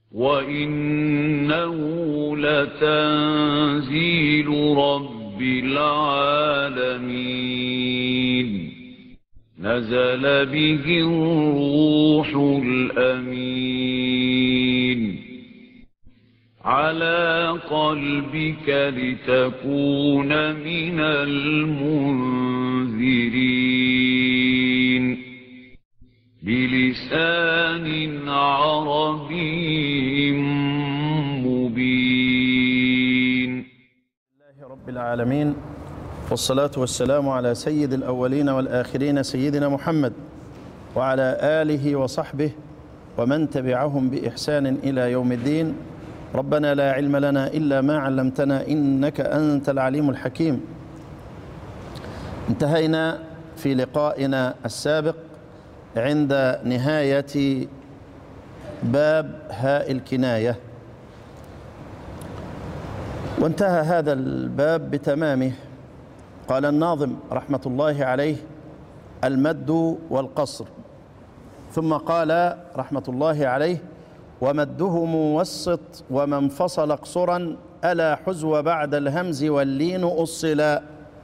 وَإِنَّهُ لَتَنزِيلُ رَبِّ الْعَالَمِينَ نَزَلَ بِهِ الرُّوحُ الْأَمِينُ عَلَى قَلْبِكَ لِتَكُونَ مِنَ الْمُنذِرِينَ بِلِسَانٍ عَرَبِيٍّ مُبِينٍ لله رب العالمين والصلاة والسلام على سيد الأولين والآخرين سيدنا محمد وعلى آله وصحبه ومن تبعهم بإحسان إلى يوم الدين ربنا لا علم لنا إلا ما علمتنا إنك أنت العليم الحكيم انتهينا في لقائنا السابق عند نهاية باب هاء الكناية وانتهى هذا الباب بتمامه قال الناظم رحمة الله عليه المد والقصر ثم قال رحمة الله عليه ومده موسط وما انفصل قصرا ألا حزو بعد الهمز واللين أصلا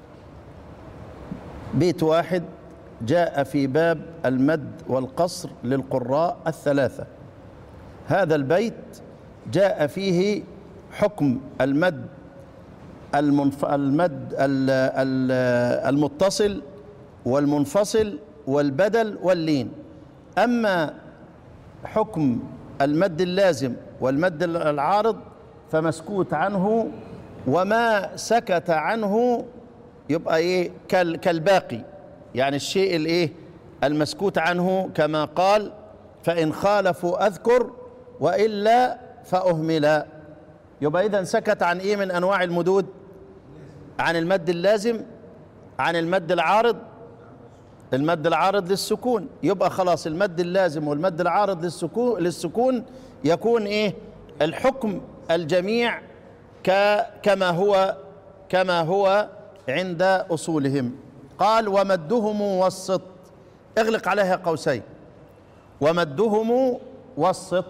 بيت واحد جاء في باب المد والقصر للقراء الثلاثة هذا البيت جاء فيه حكم المد المنف... المد ال... ال... المتصل والمنفصل والبدل واللين أما حكم المد اللازم والمد العارض فمسكوت عنه وما سكت عنه يبقى ايه كال كالباقي يعني الشيء الايه المسكوت عنه كما قال فإن خالفوا أذكر وإلا فأهملا يبقى إذا سكت عن إيه من أنواع المدود عن المد اللازم عن المد العارض المد العارض للسكون يبقى خلاص المد اللازم والمد العارض للسكون للسكون يكون ايه الحكم الجميع ك كما هو كما هو عند اصولهم قال ومده موسط اغلق عليها قوسين ومده موسط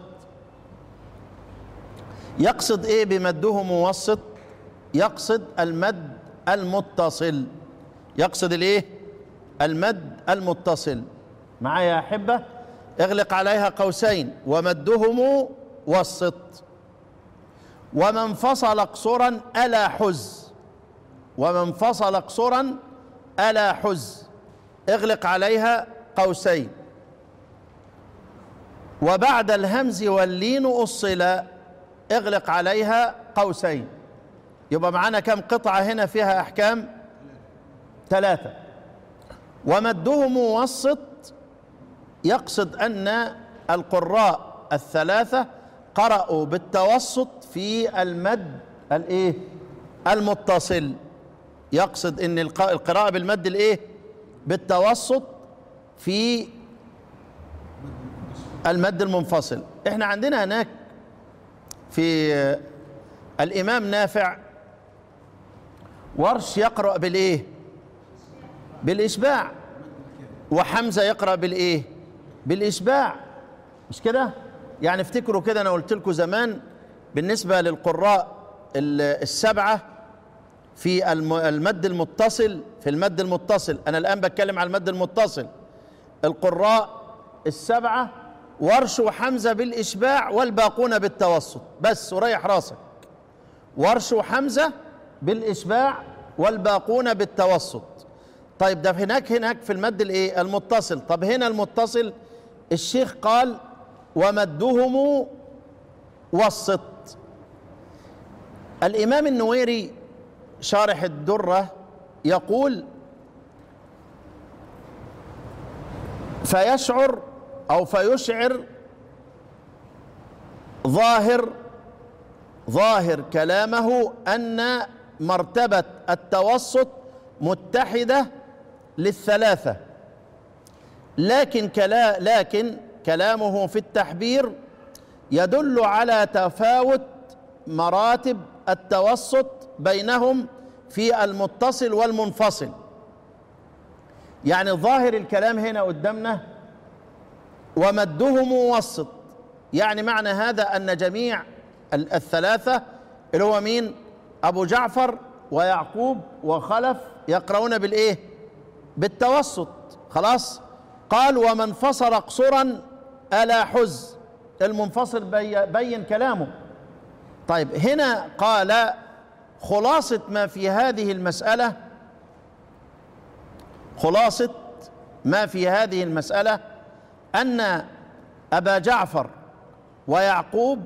يقصد ايه بمده موسط يقصد المد المتصل يقصد الايه المد المتصل معايا يا احبه اغلق عليها قوسين ومده موسط وما انفصل قصرا الا حز وما انفصل قصرا الا حز اغلق عليها قوسين وبعد الهمز واللين أصلا اغلق عليها قوسين يبقى معانا كم قطعة هنا فيها أحكام ثلاثة ومده موسط يقصد أن القراء الثلاثة قرأوا بالتوسط في المد الايه المتصل يقصد ان القراءة بالمد الايه بالتوسط في المد المنفصل احنا عندنا هناك في الامام نافع ورش يقرأ بالايه بالاشباع وحمزة يقرأ بالايه بالاشباع مش كده يعني افتكروا كده انا قلت لكم زمان بالنسبة للقراء السبعة في المد المتصل في المد المتصل انا الان بتكلم على المد المتصل القراء السبعه ورش وحمزه بالاشباع والباقون بالتوسط بس وريح راسك ورش وحمزه بالاشباع والباقون بالتوسط طيب ده هناك هناك في المد الايه المتصل طب هنا المتصل الشيخ قال ومدهم وسط الامام النويري شارح الدرة يقول فيشعر أو فيشعر ظاهر ظاهر كلامه أن مرتبة التوسط متحدة للثلاثة لكن كلا لكن كلامه في التحبير يدل على تفاوت مراتب التوسط بينهم في المتصل والمنفصل يعني ظاهر الكلام هنا قدامنا ومده موسط يعني معنى هذا أن جميع ال- الثلاثة اللي هو مين أبو جعفر ويعقوب وخلف يقرؤون بالإيه بالتوسط خلاص قال ومن فصل قصرا ألا حز المنفصل بي بين كلامه طيب هنا قال خلاصة ما في هذه المسألة خلاصة ما في هذه المسألة أن أبا جعفر ويعقوب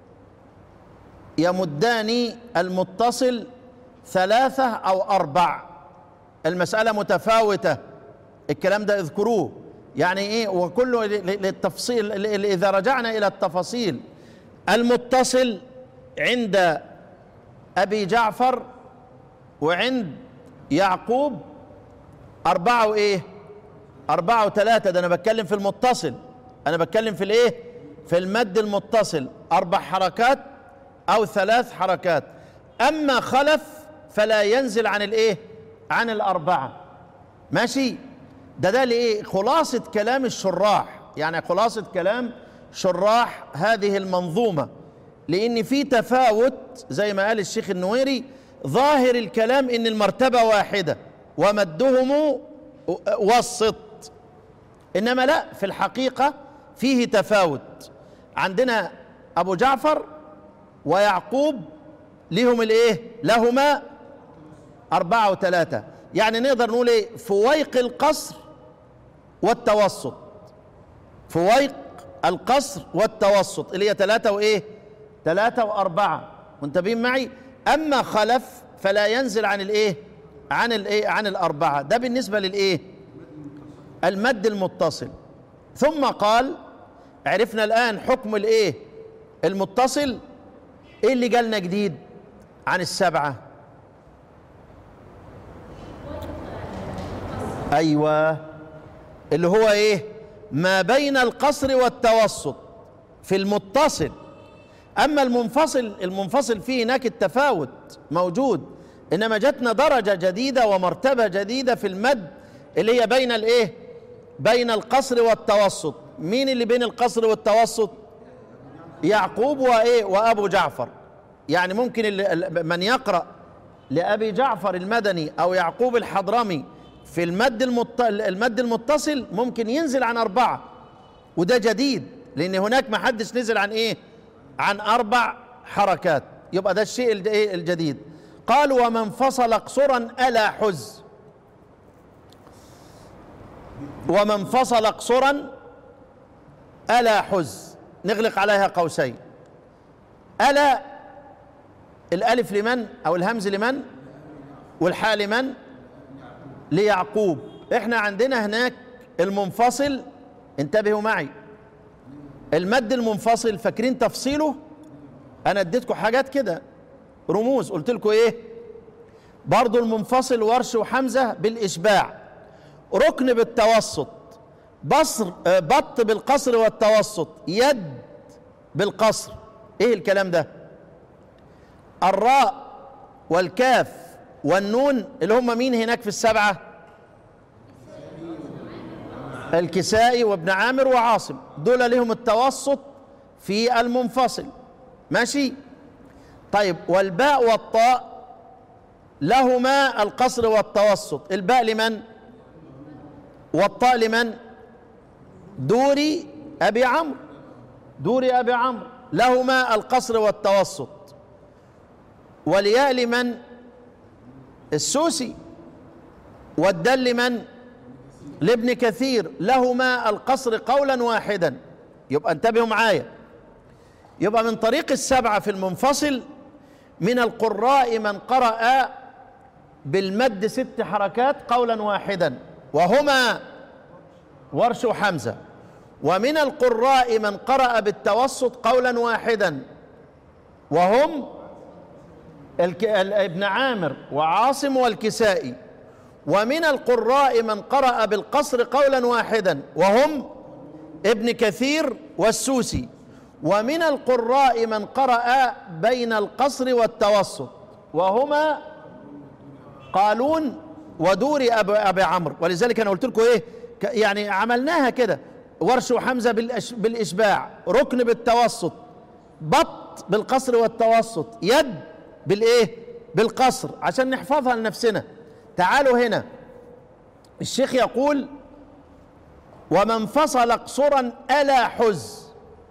يمدان المتصل ثلاثة أو أربع المسألة متفاوتة الكلام ده اذكروه يعني ايه وكله ل- ل- للتفصيل ل- ل- اذا رجعنا الى التفاصيل المتصل عند ابي جعفر وعند يعقوب أربعة وإيه؟ أربعة وثلاثة ده أنا بتكلم في المتصل أنا بتكلم في الإيه؟ في المد المتصل أربع حركات أو ثلاث حركات أما خلف فلا ينزل عن الإيه؟ عن الأربعة ماشي ده ده لإيه؟ خلاصة كلام الشراح يعني خلاصة كلام شراح هذه المنظومة لأن في تفاوت زي ما قال الشيخ النويري ظاهر الكلام إن المرتبة واحدة ومدهم وسط إنما لا في الحقيقة فيه تفاوت عندنا أبو جعفر ويعقوب لهم الإيه؟ لهما أربعة وثلاثة يعني نقدر نقول إيه؟ فويق القصر والتوسط فويق القصر والتوسط اللي هي ثلاثة وإيه؟ ثلاثة وأربعة منتبهين معي؟ أما خلف فلا ينزل عن الإيه؟ عن الإيه؟ عن الأربعة ده بالنسبة للإيه؟ المد المتصل ثم قال عرفنا الآن حكم الإيه؟ المتصل إيه اللي جالنا جديد عن السبعة؟ أيوه اللي هو إيه؟ ما بين القصر والتوسط في المتصل اما المنفصل المنفصل فيه هناك التفاوت موجود انما جاتنا درجه جديده ومرتبه جديده في المد اللي هي بين الايه بين القصر والتوسط مين اللي بين القصر والتوسط يعقوب وايه وابو جعفر يعني ممكن اللي من يقرا لابي جعفر المدني او يعقوب الحضرمي في المد المت... المد المتصل ممكن ينزل عن اربعه وده جديد لان هناك ما حدش نزل عن ايه عن اربع حركات يبقى ده الشيء الج- إيه الجديد قال ومن فصل قصرا الا حز ومن فصل قصرا الا حز نغلق عليها قوسين الا الالف لمن او الهمز لمن والحاء لمن ليعقوب احنا عندنا هناك المنفصل انتبهوا معي المد المنفصل فاكرين تفصيله انا اديتكم حاجات كده رموز قلت لكم ايه برضو المنفصل ورش وحمزه بالاشباع ركن بالتوسط بصر آه، بط بالقصر والتوسط يد بالقصر ايه الكلام ده الراء والكاف والنون اللي هم مين هناك في السبعه الكسائي وابن عامر وعاصم دول لهم التوسط في المنفصل ماشي طيب والباء والطاء لهما القصر والتوسط الباء لمن والطاء لمن دوري ابي عمرو دوري ابي عمرو لهما القصر والتوسط والياء لمن السوسي والدال لمن لابن كثير لهما القصر قولا واحدا يبقى انتبهوا معايا يبقى من طريق السبعة في المنفصل من القراء من قرأ بالمد ست حركات قولا واحدا وهما ورش حمزة ومن القراء من قرأ بالتوسط قولا واحدا وهم الك... ال- ابن عامر وعاصم والكسائي ومن القراء من قرأ بالقصر قولا واحدا وهم ابن كثير والسوسي ومن القراء من قرأ بين القصر والتوسط وهما قالون ودور أبي, أبي عمرو ولذلك أنا قلت لكم إيه ك- يعني عملناها كده ورش وحمزة بالأش... بالإشباع ركن بالتوسط بط بالقصر والتوسط يد بالإيه بالقصر عشان نحفظها لنفسنا تعالوا هنا الشيخ يقول ومن فصل قصرا ألا حز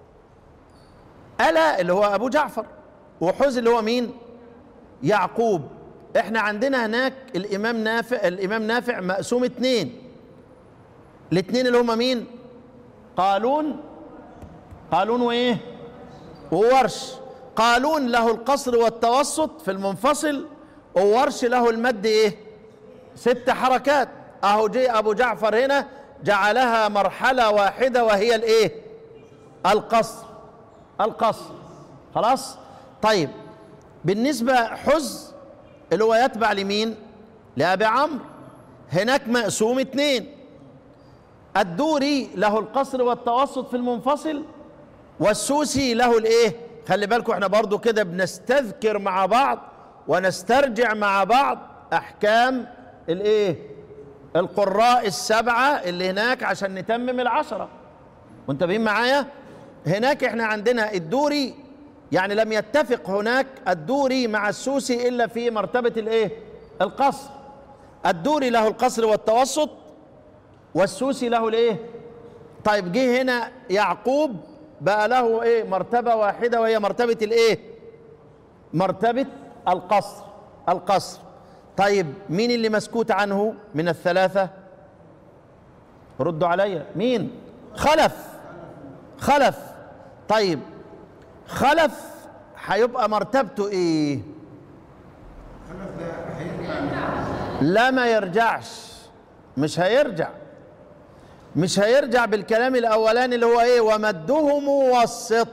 ألا اللي هو أبو جعفر وحز اللي هو مين يعقوب احنا عندنا هناك الإمام نافع الإمام نافع مقسوم اتنين الاتنين اللي هما مين قالون قالون وايه وورش قالون له القصر والتوسط في المنفصل وورش له المد ايه ست حركات اهو جه ابو جعفر هنا جعلها مرحله واحده وهي الايه القصر القصر خلاص طيب بالنسبه حز اللي هو يتبع لمين لابي عمرو هناك مقسوم اتنين الدوري له القصر والتوسط في المنفصل والسوسي له الايه خلي بالكم احنا برضو كده بنستذكر مع بعض ونسترجع مع بعض احكام الايه القراء السبعة اللي هناك عشان نتمم العشرة منتبهين معايا هناك احنا عندنا الدوري يعني لم يتفق هناك الدوري مع السوسي الا في مرتبة الايه القصر الدوري له القصر والتوسط والسوسي له الايه طيب جه هنا يعقوب بقى له ايه مرتبة واحدة وهي مرتبة الايه مرتبة القصر القصر طيب مين اللي مسكوت عنه من الثلاثة ردوا عليا مين خلف خلف طيب خلف هيبقى مرتبته ايه لا ما يرجعش مش هيرجع مش هيرجع بالكلام الاولاني اللي هو ايه ومده موسط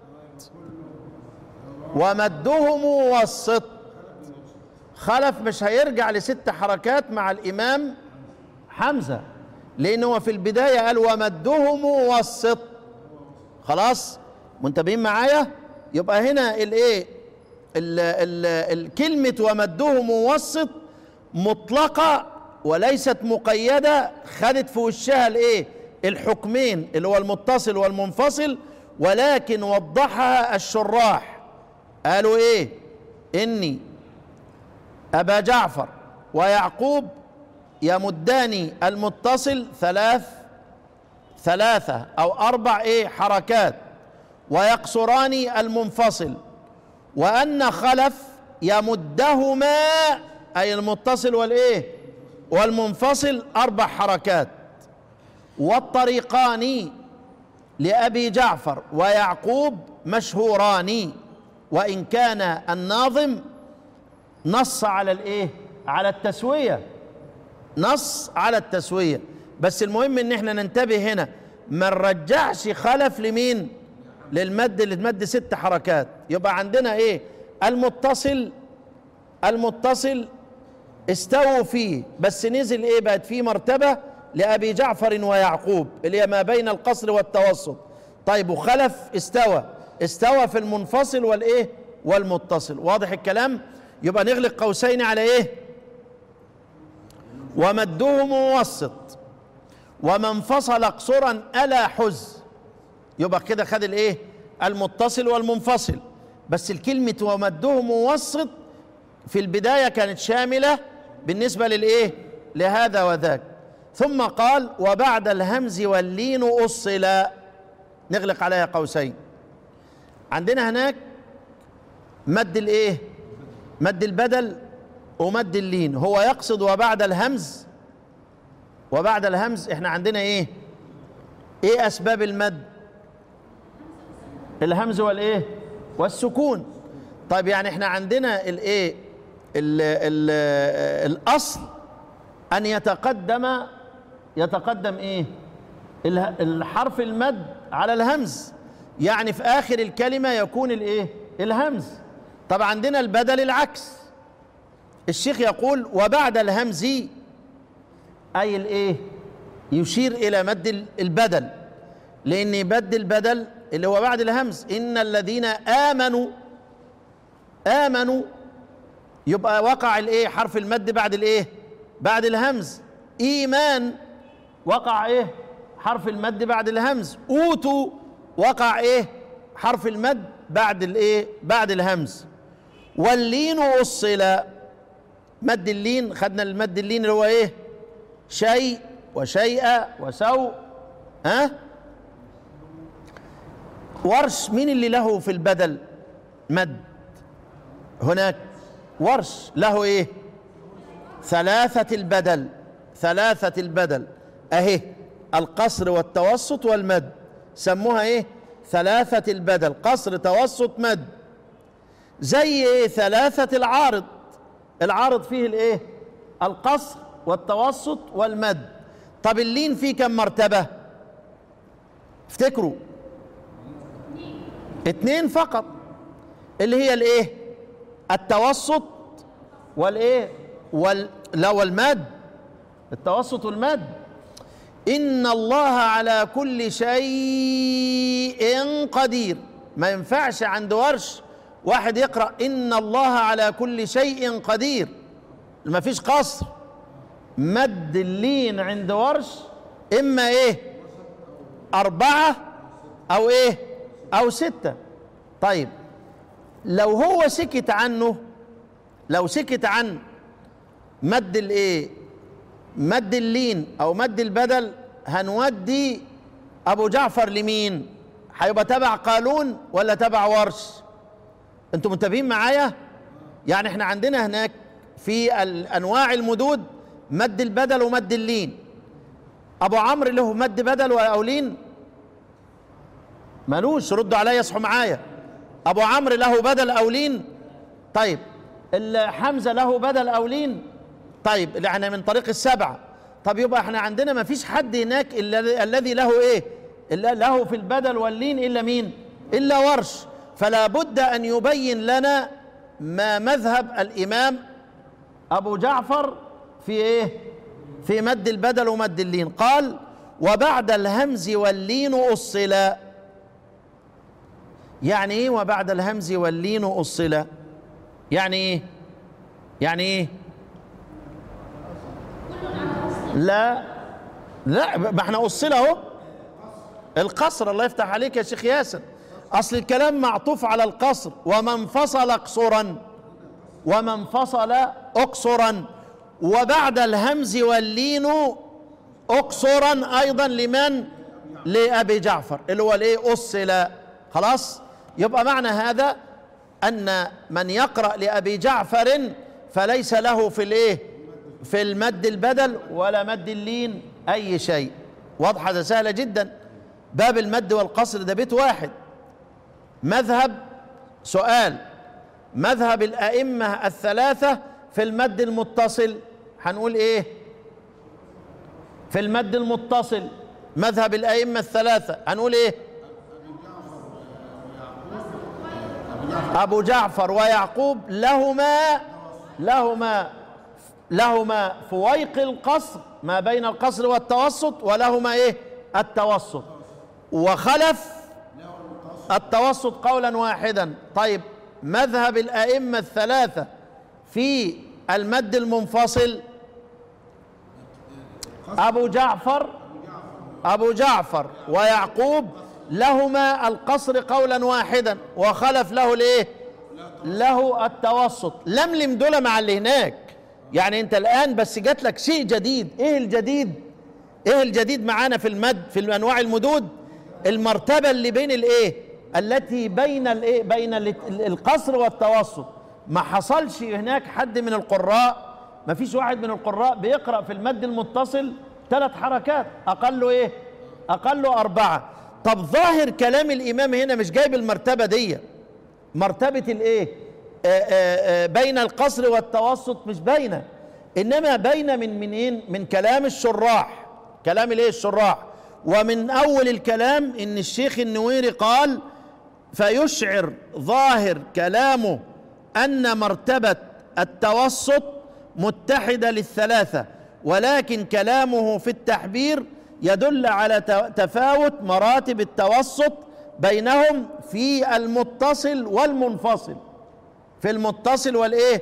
ومده موسط خلف مش هيرجع لست حركات مع الامام حمزه لانه في البدايه قال ومده موسط خلاص منتبهين معايا يبقى هنا الايه الكلمه ومده موسط مطلقه وليست مقيده خدت في وشها الايه الحكمين اللي هو المتصل والمنفصل ولكن وضحها الشراح قالوا ايه اني ابا جعفر ويعقوب يمدان المتصل ثلاث ثلاثة أو أربع إيه حركات ويقصران المنفصل وأن خلف يمدهما أي المتصل والإيه والمنفصل أربع حركات والطريقان لأبي جعفر ويعقوب مشهوران وإن كان الناظم نص على الإيه على التسوية نص على التسوية بس المهم ان احنا ننتبه هنا ما نرجعش خلف لمين للمد اللي تمد ست حركات يبقى عندنا ايه المتصل المتصل استووا فيه بس نزل ايه بقت فيه مرتبة لأبي جعفر ويعقوب اللي هي ما بين القصر والتوسط طيب وخلف استوى استوى في المنفصل والايه والمتصل واضح الكلام يبقى نغلق قوسين على ايه ومده موسط ومن فصل قصرا ألا حز يبقى كده خد الايه المتصل والمنفصل بس الكلمة ومده موسط في البداية كانت شاملة بالنسبة للايه لهذا وذاك ثم قال وبعد الهمز واللين أصلا نغلق عليها قوسين عندنا هناك مد الايه مد البدل ومد اللين هو يقصد وبعد الهمز وبعد الهمز احنا عندنا ايه ايه اسباب المد الهمز والايه والسكون طيب يعني احنا عندنا الايه ال ال الاصل ان يتقدم يتقدم ايه الحرف المد على الهمز يعني في اخر الكلمه يكون الايه الهمز طب عندنا البدل العكس الشيخ يقول وبعد الهمز أي الإيه يشير إلى مد البدل لأن مد البدل اللي هو بعد الهمز إن الذين آمنوا آمنوا يبقى وقع الإيه حرف المد بعد الإيه بعد الهمز إيمان وقع إيه حرف المد بعد الهمز اوتوا وقع ايه حرف المد بعد الايه بعد الهمز واللين وصل مد اللين خدنا المد اللين اللي هو ايه شيء وشيء وسوء ها ورش مين اللي له في البدل مد هناك ورش له ايه ثلاثة البدل ثلاثة البدل اهي القصر والتوسط والمد سموها ايه ثلاثة البدل قصر توسط مد زي ايه ثلاثة العارض العارض فيه الايه القصر والتوسط والمد طب اللين فيه كم مرتبة افتكروا اتنين فقط اللي هي الايه التوسط والايه وال لا والمد التوسط والمد ان الله على كل شيء قدير ما ينفعش عند ورش واحد يقرا ان الله على كل شيء قدير ما فيش قصر مد اللين عند ورش اما ايه اربعه او ايه او سته طيب لو هو سكت عنه لو سكت عن مد الايه مد اللين او مد البدل هنودي ابو جعفر لمين هيبقى تبع قالون ولا تبع ورش انتوا منتبهين معايا يعني احنا عندنا هناك في انواع المدود مد البدل ومد اللين ابو عمرو له مد بدل او لين ملوش ردوا عليا اصحوا معايا ابو عمرو له بدل او لين طيب حمزه له بدل او لين طيب اللي احنا من طريق السبعه طب يبقى احنا عندنا ما فيش حد هناك الا الذي له ايه الا له في البدل واللين الا مين الا ورش فلا بد ان يبين لنا ما مذهب الامام ابو جعفر في ايه في مد البدل ومد اللين قال وبعد الهمز واللين أصلا يعني ايه وبعد الهمز واللين أصلا يعني ايه يعني ايه لا لا ما احنا أصل اهو القصر الله يفتح عليك يا شيخ ياسر اصل الكلام معطوف على القصر وما انفصل اقصرا وما انفصل اقصرا وبعد الهمز واللين اقصرا ايضا لمن لابي جعفر اللي هو الايه اصل خلاص يبقى معنى هذا ان من يقرا لابي جعفر فليس له في الايه في المد البدل ولا مد اللين اي شيء واضحه ده سهله جدا باب المد والقصر ده بيت واحد مذهب سؤال مذهب الائمه الثلاثه في المد المتصل هنقول ايه في المد المتصل مذهب الائمه الثلاثه هنقول ايه ابو جعفر ويعقوب لهما لهما لهما فويق القصر ما بين القصر والتوسط ولهما ايه التوسط وخلف التوسط قولا واحدا طيب مذهب الائمه الثلاثه في المد المنفصل ابو جعفر ابو جعفر ويعقوب لهما القصر قولا واحدا وخلف له الايه له التوسط لملم دول مع اللي هناك يعني انت الان بس جات لك شيء جديد ايه الجديد ايه الجديد معانا في المد في انواع المدود المرتبه اللي بين الايه التي بين الايه بين القصر والتوسط ما حصلش هناك حد من القراء ما فيش واحد من القراء بيقرا في المد المتصل ثلاث حركات اقله ايه اقله اربعه طب ظاهر كلام الامام هنا مش جايب المرتبه دي مرتبه الايه آآ آآ بين القصر والتوسط مش باينه انما باينه من منين من كلام الشراح كلام الايه الشراح ومن اول الكلام ان الشيخ النويري قال فيشعر ظاهر كلامه ان مرتبه التوسط متحده للثلاثه ولكن كلامه في التحبير يدل على تفاوت مراتب التوسط بينهم في المتصل والمنفصل في المتصل والايه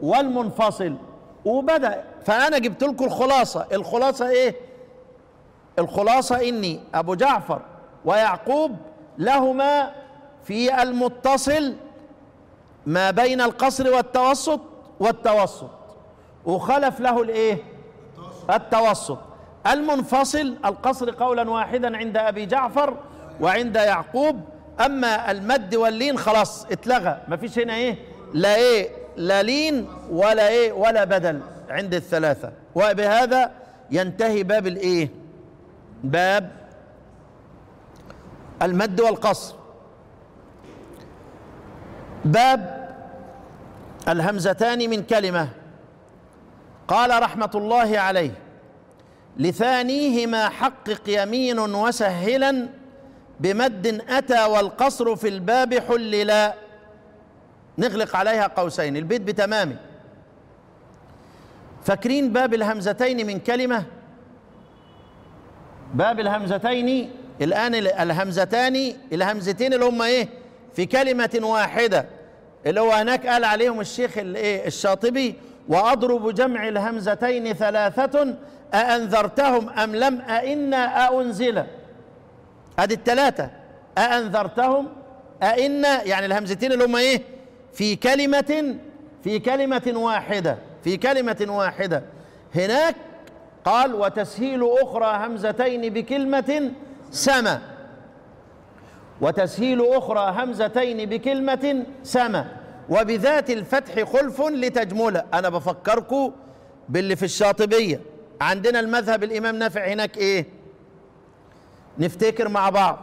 والمنفصل وبدا فانا جبت لكم الخلاصه الخلاصه ايه الخلاصة إني أبو جعفر ويعقوب لهما في المتصل ما بين القصر والتوسط والتوسط وخلف له الايه التوسط المنفصل القصر قولا واحدا عند ابي جعفر وعند يعقوب اما المد واللين خلاص اتلغى ما فيش هنا ايه لا ايه لا لين ولا ايه ولا بدل عند الثلاثه وبهذا ينتهي باب الايه باب المد والقصر باب الهمزتان من كلمه قال رحمه الله عليه لثانيهما حقق يمين وسهلا بمد اتى والقصر في الباب حللا نغلق عليها قوسين البيت بتمامه فاكرين باب الهمزتين من كلمه باب الهمزتين الان الهمزتان الهمزتين اللي هم ايه في كلمه واحده اللي هو هناك قال عليهم الشيخ الايه الشاطبي واضرب جمع الهمزتين ثلاثه أأنذرتهم أم لم أئنا أأنزل ادي الثلاثة أأنذرتهم أئنا يعني الهمزتين اللي هم ايه في كلمة في كلمة واحدة في كلمة واحدة هناك قال وتسهيل أخرى همزتين بكلمة سما وتسهيل أخرى همزتين بكلمة سما وبذات الفتح خلف لتجمل أنا بفكركم باللي في الشاطبية عندنا المذهب الإمام نافع هناك إيه نفتكر مع بعض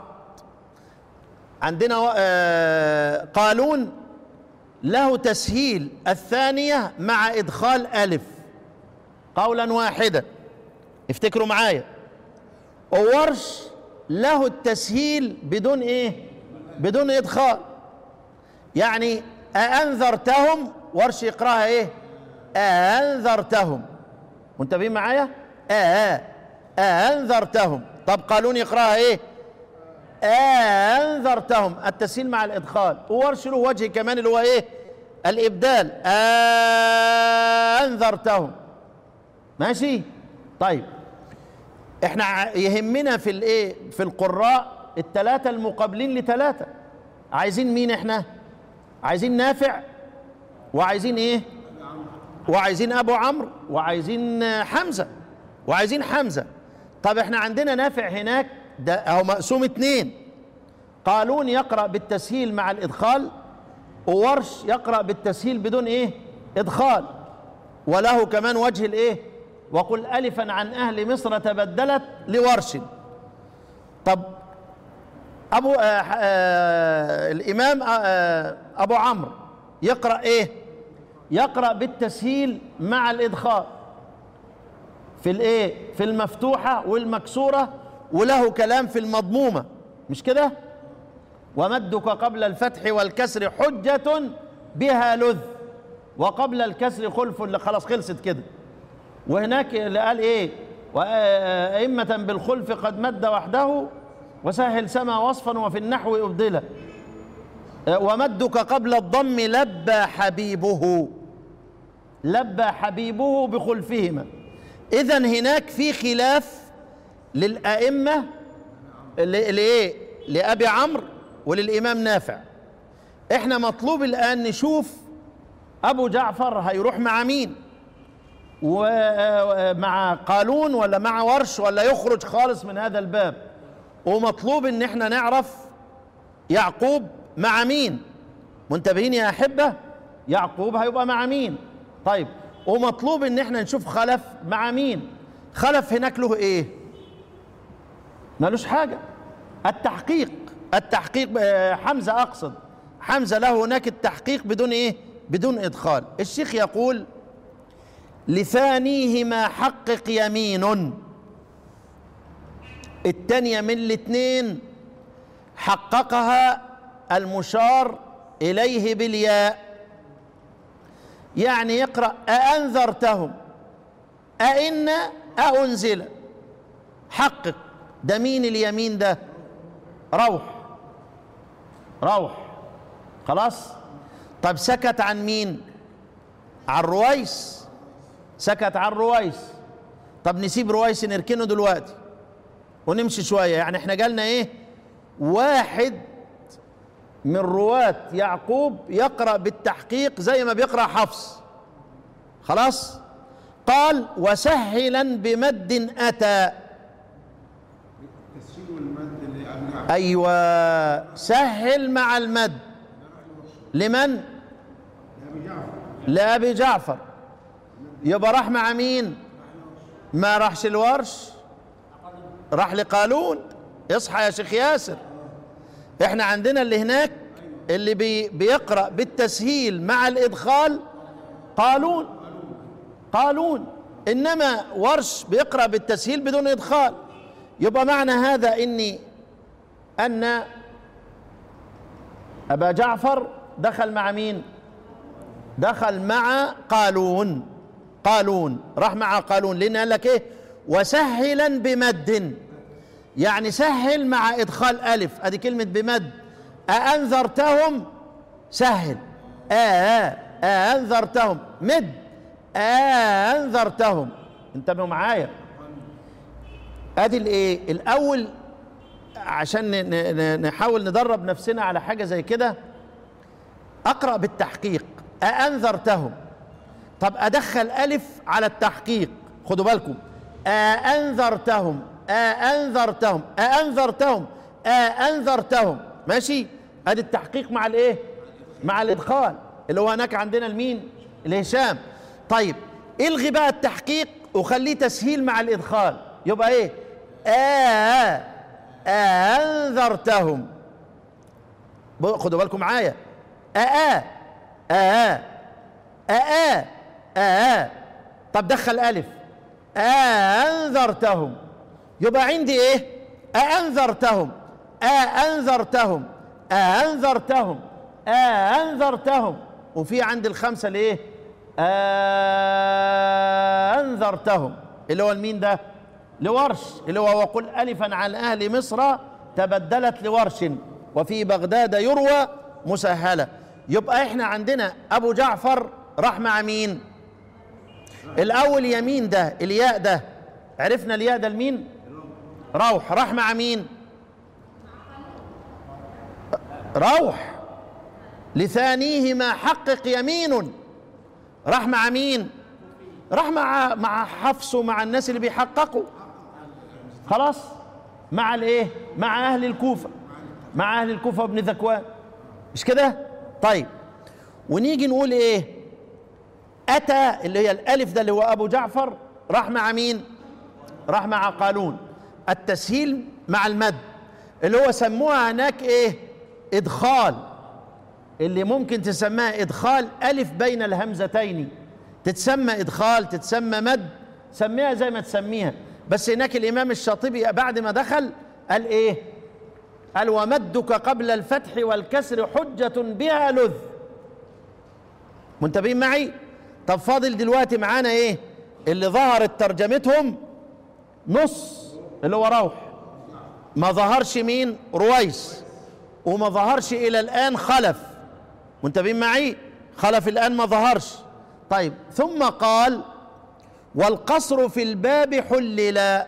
عندنا آه قالون له تسهيل الثانية مع إدخال ألف قولا واحدا افتكروا معايا وورش له التسهيل بدون ايه بدون ادخال يعني أأنذرتهم ورش يقراها ايه أأنذرتهم منتبهين معايا آه أأنذرتهم طب قالون يقراها ايه أنذرتهم التسهيل مع الإدخال وورش له وجه كمان اللي هو ايه الإبدال أنذرتهم ماشي طيب احنا يهمنا في الايه في القراء الثلاثه المقابلين لثلاثه عايزين مين احنا عايزين نافع وعايزين ايه وعايزين ابو عمرو وعايزين حمزه وعايزين حمزه طب احنا عندنا نافع هناك ده اهو مقسوم اتنين قالون يقرا بالتسهيل مع الادخال وورش يقرا بالتسهيل بدون ايه ادخال وله كمان وجه الايه وقل ألفا عن أهل مصر تبدلت لورش طب أبو آه آه الإمام آه أبو عمرو يقرأ إيه يقرأ بالتسهيل مع الإدخال في الإيه في المفتوحة والمكسورة وله كلام في المضمومة مش كده ومدك قبل الفتح والكسر حجة بها لذ وقبل الكسر خلف اللي خلاص خلصت كده وهناك اللي قال ايه وأئمة بالخلف قد مد وحده وسهل سما وصفا وفي النحو أبدله ومدك قبل الضم لبى حبيبه لبى حبيبه بخلفهما إذا هناك في خلاف للأئمة لإيه؟ لأبي عمرو وللإمام نافع إحنا مطلوب الآن نشوف أبو جعفر هيروح مع مين ومع قالون ولا مع ورش ولا يخرج خالص من هذا الباب ومطلوب ان احنا نعرف يعقوب مع مين منتبهين يا احبه يعقوب هيبقى مع مين طيب ومطلوب ان احنا نشوف خلف مع مين خلف هناك له ايه مالوش حاجه التحقيق التحقيق حمزه اقصد حمزه له هناك التحقيق بدون ايه بدون ادخال الشيخ يقول لثانيهما حقق يمين التانية من الاثنين حققها المشار إليه بالياء يعني يقرأ أأنذرتهم أئن أأنزل حقق ده مين اليمين ده روح روح خلاص طب سكت عن مين عن رويس سكت عن رويس طب نسيب رويس نركنه دلوقتي ونمشي شويه يعني احنا جالنا ايه واحد من رواة يعقوب يقرأ بالتحقيق زي ما بيقرأ حفص خلاص قال وسهلا بمد أتى التسهيل والمد اللي أبو جعفر أيوة سهل مع المد لمن أبي جعفر لأبي جعفر يبقى راح مع مين ما راحش الورش راح لقالون اصحى يا شيخ ياسر احنا عندنا اللي هناك اللي بي بيقرأ بالتسهيل مع الإدخال قالون قالون إنما ورش بيقرأ بالتسهيل بدون إدخال يبقى معنى هذا إني أن أبا جعفر دخل مع مين دخل مع قالون قالون راح مع قالون لأن قال لك إيه وسهلا بمد يعني سهل مع إدخال ألف أدي كلمة بمد أأنذرتهم سهل آه أأنذرتهم مد أنذرتهم انتبهوا معايا ادي الايه الاول عشان ن- ن- نحاول ندرب نفسنا على حاجه زي كده اقرا بالتحقيق أأنذرتهم طب ادخل الف على التحقيق خدوا بالكم أأنذرتهم أأنذرتهم أأنذرتهم أأنذرتهم ماشي ادي التحقيق مع الايه مع الادخال اللي هو هناك عندنا المين الهشام طيب الغي بقى التحقيق وخليه تسهيل مع الادخال يبقى ايه آه أنذرتهم ب- خدوا بالكم معايا آه آه آه آه طب دخل ألف أنذرتهم يبقى عندي إيه أنذرتهم أنذرتهم أنذرتهم أنذرتهم وفي عند الخمسة الإيه أنذرتهم اللي هو المين ده لورش اللي هو وقل ألفا عن أهل مصر تبدلت لورش وفي بغداد يروى مسهلة يبقى احنا عندنا أبو جعفر راح مع مين الأول يمين ده الياء ده عرفنا الياء ده لمين روح راح مع مين روح لثانيهما حقق يمين راح مع مين راح مع مع حفص ومع الناس اللي بيحققوا خلاص مع الايه مع اهل الكوفه مع اهل الكوفه وابن ذكوان مش كده طيب ونيجي نقول ايه اتى اللي هي الالف ده اللي هو ابو جعفر راح مع مين راح مع قالون التسهيل مع المد اللي هو سموها هناك ايه ادخال اللي ممكن تسميها ادخال الف بين الهمزتين تتسمى ادخال تتسمى مد سميها زي ما تسميها بس هناك الامام الشاطبي بعد ما دخل قال ايه قال ومدك قبل الفتح والكسر حجة بها لذ منتبهين معي طب فاضل دلوقتي معانا ايه اللي ظهرت ترجمتهم نص اللي هو روح ما ظهرش مين رويس وما ظهرش الى الان خلف منتبهين معي خلف الان ما ظهرش طيب ثم قال والقصر في الباب حلل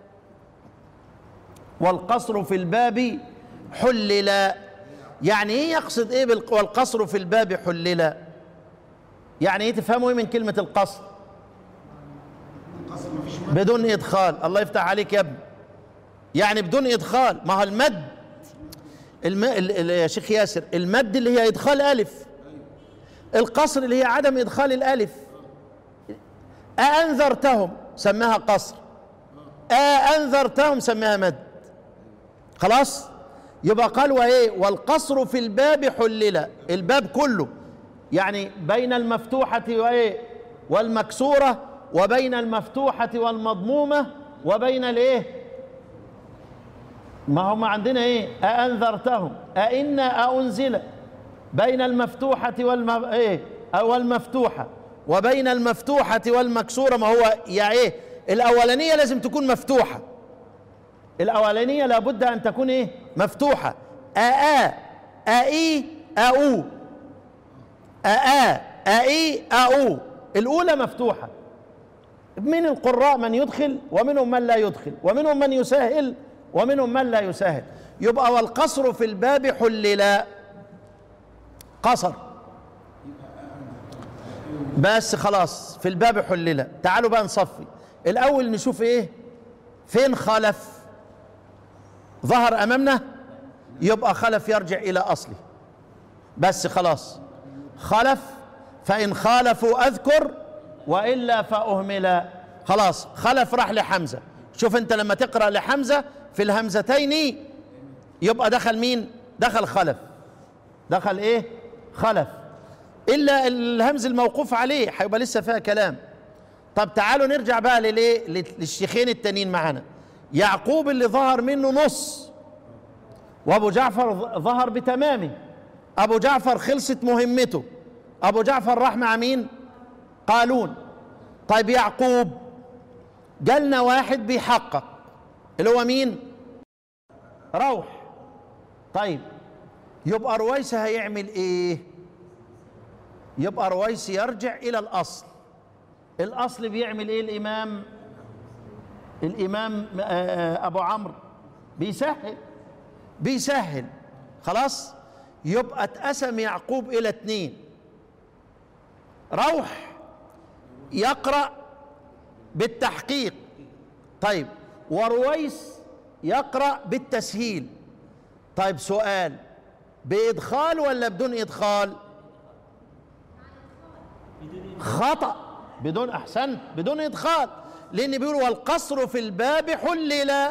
والقصر في الباب حلل يعني ايه يقصد ايه بالق- والقصر في الباب حلل يعني ايه تفهموا ايه من كلمة القصر القصر مفيش مد بدون ادخال الله يفتح عليك يا ابني يعني بدون ادخال ما هو المد الم... ال... ال... يا شيخ ياسر المد اللي هي ادخال الف القصر اللي هي عدم ادخال الالف أأنذرتهم سماها قصر أأنذرتهم سماها مد خلاص يبقى قال وايه والقصر في الباب حلل الباب كله يعني بين المفتوحة وايه والمكسورة وبين المفتوحة والمضمومة وبين الايه ما هم عندنا ايه أأنذرتهم أئنا أأنزل بين المفتوحة والم ايه أو المفتوحة وبين المفتوحة والمكسورة ما هو يا ايه الأولانية لازم تكون مفتوحة الأولانية لابد أن تكون إيه؟ مفتوحة أآ أإي أو أآ أإي أو الأولى مفتوحة من القراء من يدخل ومنهم من لا يدخل ومنهم من يسهل ومنهم من لا يسهل يبقى والقصر في الباب حلل قصر بس خلاص في الباب حلل تعالوا بقى نصفي الاول نشوف ايه فين خلف ظهر امامنا يبقى خلف يرجع الى اصله بس خلاص خلف فان خالفوا اذكر والا فاهمل خلاص خلف راح لحمزه شوف انت لما تقرا لحمزه في الهمزتين يبقى دخل مين دخل خلف دخل ايه خلف الا الهمز الموقوف عليه هيبقى لسه فيها كلام طب تعالوا نرجع بقى لليه للشيخين التانيين معانا يعقوب اللي ظهر منه نص وابو جعفر ظ- ظهر بتمامه ابو جعفر خلصت مهمته ابو جعفر راح مع مين قالون طيب يعقوب جالنا واحد بيحقق اللي هو مين روح طيب يبقى رويس هيعمل ايه يبقى رويس يرجع الى الاصل الاصل بيعمل ايه الامام الامام آه، ابو عمرو بيسهل بيسهل خلاص يبقى اتقسم يعقوب الى اتنين روح يقرا بالتحقيق طيب ورويس يقرا بالتسهيل طيب سؤال بادخال ولا بدون ادخال خطا بدون احسنت بدون ادخال لان بيقول والقصر في الباب حلل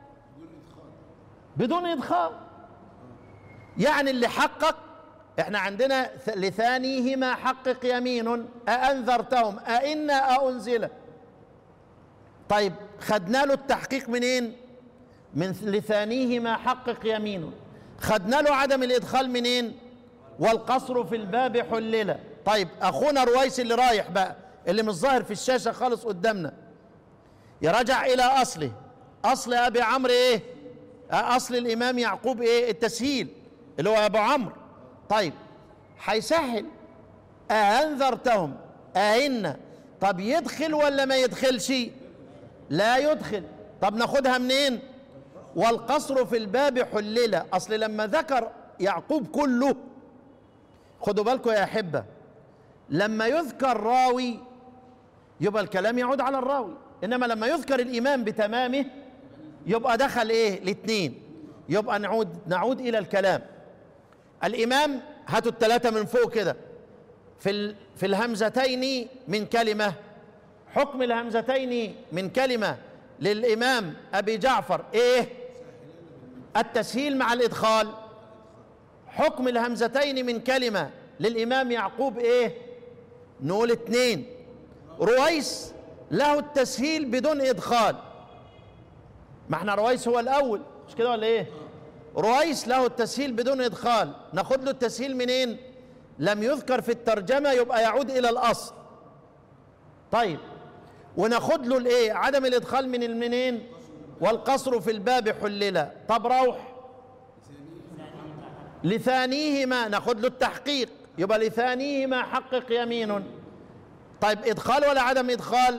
بدون ادخال يعني اللي حقق احنا عندنا ث- لثانيهما حقق يمين أأنذرتهم أئنا أأنزل طيب خدنا له التحقيق منين من ث- لثانيهما حقق يمين خدنا له عدم الإدخال منين والقصر في الباب حلل طيب أخونا رويس اللي رايح بقى اللي مش ظاهر في الشاشة خالص قدامنا يرجع إلى أصله أصل أبي عمرو إيه أصل الإمام يعقوب إيه التسهيل اللي هو أبو عمرو طيب هيسهل أأنذرتهم أئن طب يدخل ولا ما يدخلش لا يدخل طب ناخدها منين والقصر في الباب حلل أصل لما ذكر يعقوب كله خدوا بالكم يا أحبة لما يذكر راوي يبقى الكلام يعود على الراوي إنما لما يذكر الإمام بتمامه يبقى دخل إيه الاثنين يبقى نعود نعود إلى الكلام الإمام هاتوا الثلاثة من فوق كده في ال في الهمزتين من كلمة حكم الهمزتين من كلمة للإمام أبي جعفر إيه التسهيل مع الإدخال حكم الهمزتين من كلمة للإمام يعقوب إيه نقول اتنين رويس له التسهيل بدون إدخال ما احنا رويس هو الأول مش كده ولا إيه رويس له التسهيل بدون إدخال ناخد له التسهيل منين لم يذكر في الترجمة يبقى يعود إلى الأصل طيب وناخد له الايه عدم الادخال من المنين والقصر في الباب حلل طب روح لثانيهما ناخد له التحقيق يبقى لثانيهما حقق يمين طيب ادخال ولا عدم ادخال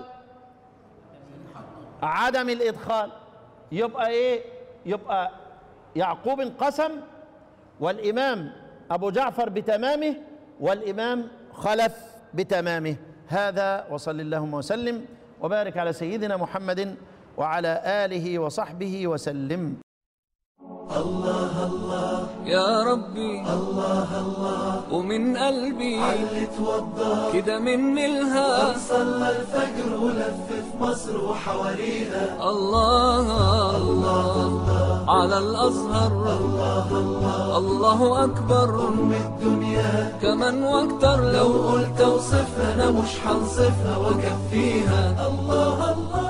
عدم الادخال يبقى ايه يبقى يعقوب انقسم والامام ابو جعفر بتمامه والامام خلف بتمامه هذا وصل اللهم وسلم وبارك على سيدنا محمد وعلى اله وصحبه وسلم يا ربي الله الله ومن قلبي علي توضى كده من ملها صلى الفجر ولف في مصر وحواليها الله الله على الأزهر الله الله الله أكبر أم الدنيا كمان واكتر لو لو قلت اوصفها انا مش هنصفها واكفيها الله الله